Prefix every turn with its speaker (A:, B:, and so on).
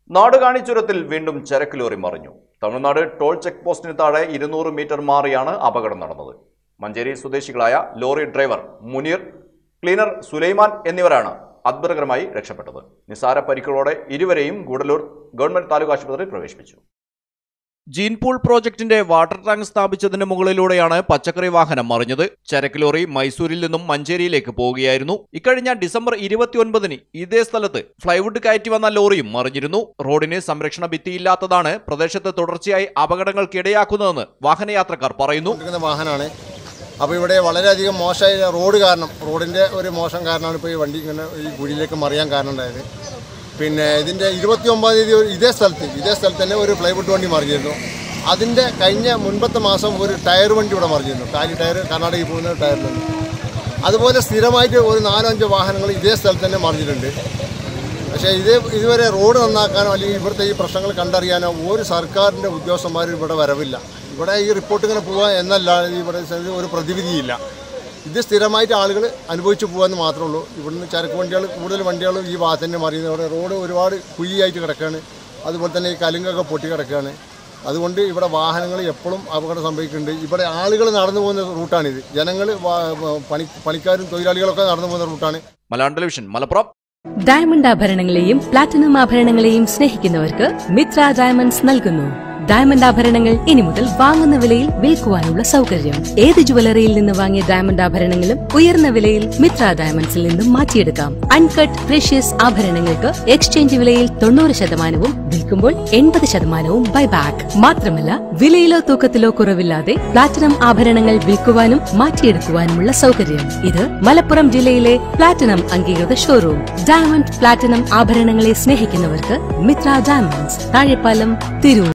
A: നാടുകാണി ചുരത്തിൽ വീണ്ടും ചരക്ക് ലോറി മറിഞ്ഞു തമിഴ്നാട് ടോൾ ചെക്ക് പോസ്റ്റിന് താഴെ ഇരുന്നൂറ് മീറ്റർ മാറിയാണ് അപകടം നടന്നത് മഞ്ചേരി സ്വദേശികളായ lorry driver Muneer cleaner Sulaiman എന്നിവരാണ് അത്ഭുതകരമായി രക്ഷപ്പെട്ടത് നിസാര പരിക്കുകളോടെ ഇരുവരെയും ഗൂഡല്ലൂർ ഗവൺമെന്റ് താലൂക്ക് ആശുപത്രിയിൽ പ്രവേശിപ്പിച്ചു ജീൻപൂൾ പ്രോജക്ടിന്റെ വാട്ടർ ടാങ്ക് സ്ഥാപിച്ചതിന് മുകളിലൂടെയാണ് പച്ചക്കറി വാഹനം മറിഞ്ഞത് ചരക്ക് ലോറി മൈസൂരിൽ നിന്നും മഞ്ചേരിയിലേക്ക് പോവുകയായിരുന്നു ഇക്കഴിഞ്ഞ ഡിസംബർ ഇരുപത്തിയൊൻപതിന് ഇതേ സ്ഥലത്ത് ഫ്ലൈവുഡ് കയറ്റി വന്ന ലോറിയും മറിഞ്ഞിരുന്നു റോഡിന് സംരക്ഷണ ഭിത്തിയില്ലാത്തതാണ് പ്രദേശത്ത് തുടർച്ചയായി അപകടങ്ങൾക്കിടയാക്കുന്നതെന്ന് വാഹനയാത്രക്കാർ പറയുന്നു
B: കൊണ്ടിരിക്കുന്ന വാഹനമാണ് അപ്പോൾ ഇവിടെ വളരെയധികം മോശമായ റോഡ് കാരണം റോഡിൻ്റെ ഒരു മോശം കാരണമാണ് ഇപ്പോൾ ഈ വണ്ടി ഇങ്ങനെ ഈ കുഴിയിലേക്ക് മറിയാൻ കാരണം ഉണ്ടായത് പിന്നെ ഇതിൻ്റെ ഇരുപത്തി ഒമ്പതാം തീയതി ഒരു ഇതേ സ്ഥലത്ത് ഇതേ സ്ഥലത്ത് തന്നെ ഒരു പ്ലൈവുഡ് വണ്ടി മറിഞ്ഞിരുന്നു അതിൻ്റെ കഴിഞ്ഞ മുൻപത്തെ മാസം ഒരു ടയർ വണ്ടി ഇവിടെ മറിഞ്ഞിരുന്നു കാലി ടയർ കർണാടകയിൽ പോകുന്ന ടയറിലുണ്ട് അതുപോലെ സ്ഥിരമായിട്ട് ഒരു നാലോ അഞ്ചോ വാഹനങ്ങൾ ഇതേ സ്ഥലത്ത് തന്നെ മറിഞ്ഞിട്ടുണ്ട് പക്ഷേ ഇത് ഇതുവരെ റോഡ് നന്നാക്കാനോ അല്ലെങ്കിൽ ഇവിടുത്തെ ഈ പ്രശ്നങ്ങൾ കണ്ടറിയാനോ ഒരു സർക്കാരിൻ്റെ ഉദ്യോഗസ്ഥന്മാരും ഇവിടെ വരവില്ല ഇവിടെ ഈ റിപ്പോർട്ട് ഇങ്ങനെ പോവുക എന്നല്ല ഇവിടെ ഒരു പ്രതിവിധിയില്ല ഇത് സ്ഥിരമായിട്ട് ആളുകൾ അനുഭവിച്ചു പോകാമെന്ന് മാത്രമേ ഉള്ളൂ ഇവിടുന്ന് ചരക്ക് വണ്ടികൾ കൂടുതൽ വണ്ടികളും ഈ ഭാഗത്ത് തന്നെ മറിയുന്നത് ഇവിടെ റോഡ് ഒരുപാട് കുഴിയായിട്ട് കിടക്കുകയാണ് അതുപോലെ തന്നെ ഈ കലുങ്കൊക്കെ പൊട്ടി കിടക്കുകയാണ് അതുകൊണ്ട് ഇവിടെ വാഹനങ്ങൾ എപ്പോഴും അപകടം സംഭവിക്കുന്നുണ്ട് ഇവിടെ ആളുകൾ നടന്നു പോകുന്ന റൂട്ടാണിത് ജനങ്ങൾ പണി പണിക്കാരും തൊഴിലാളികളൊക്കെ നടന്നു പോകുന്ന റൂട്ടാണ്
A: മലയാളം ടെലിവിഷൻ മലപ്പുറം
C: ഡയമണ്ട് ആഭരണങ്ങളെയും പ്ലാറ്റിനം ആഭരണങ്ങളെയും സ്നേഹിക്കുന്നവർക്ക് മിത്ര ഡയമണ്ട്സ് നൽകുന്നു ഡയമണ്ട് ആഭരണങ്ങൾ ഇനി മുതൽ വാങ്ങുന്ന വിലയിൽ വിൽക്കുവാനുള്ള സൗകര്യം ഏത് ജുവലറിയിൽ നിന്ന് വാങ്ങിയ ഡയമണ്ട് ആഭരണങ്ങളും ഉയർന്ന വിലയിൽ മിത്ര ഡയമണ്ട്സിൽ നിന്നും മാറ്റിയെടുക്കാം അൺകട്ട് പ്രഷ്യസ് ആഭരണങ്ങൾക്ക് എക്സ്ചേഞ്ച് വിലയിൽ തൊണ്ണൂറ് ശതമാനവും വിൽക്കുമ്പോൾ എൺപത് ശതമാനവും ബൈബാക്ക് മാത്രമല്ല വിലയിലോ തൂക്കത്തിലോ കുറവില്ലാതെ പ്ലാറ്റിനം ആഭരണങ്ങൾ വിൽക്കുവാനും മാറ്റിയെടുക്കുവാനുമുള്ള സൗകര്യം ഇത് മലപ്പുറം ജില്ലയിലെ പ്ലാറ്റിനം അംഗീകൃത ഷോറൂം ഡയമണ്ട് പ്ലാറ്റിനം ആഭരണങ്ങളെ സ്നേഹിക്കുന്നവർക്ക് മിത്ര ഡയമണ്ട്സ് താഴെപ്പാലം തിരൂർ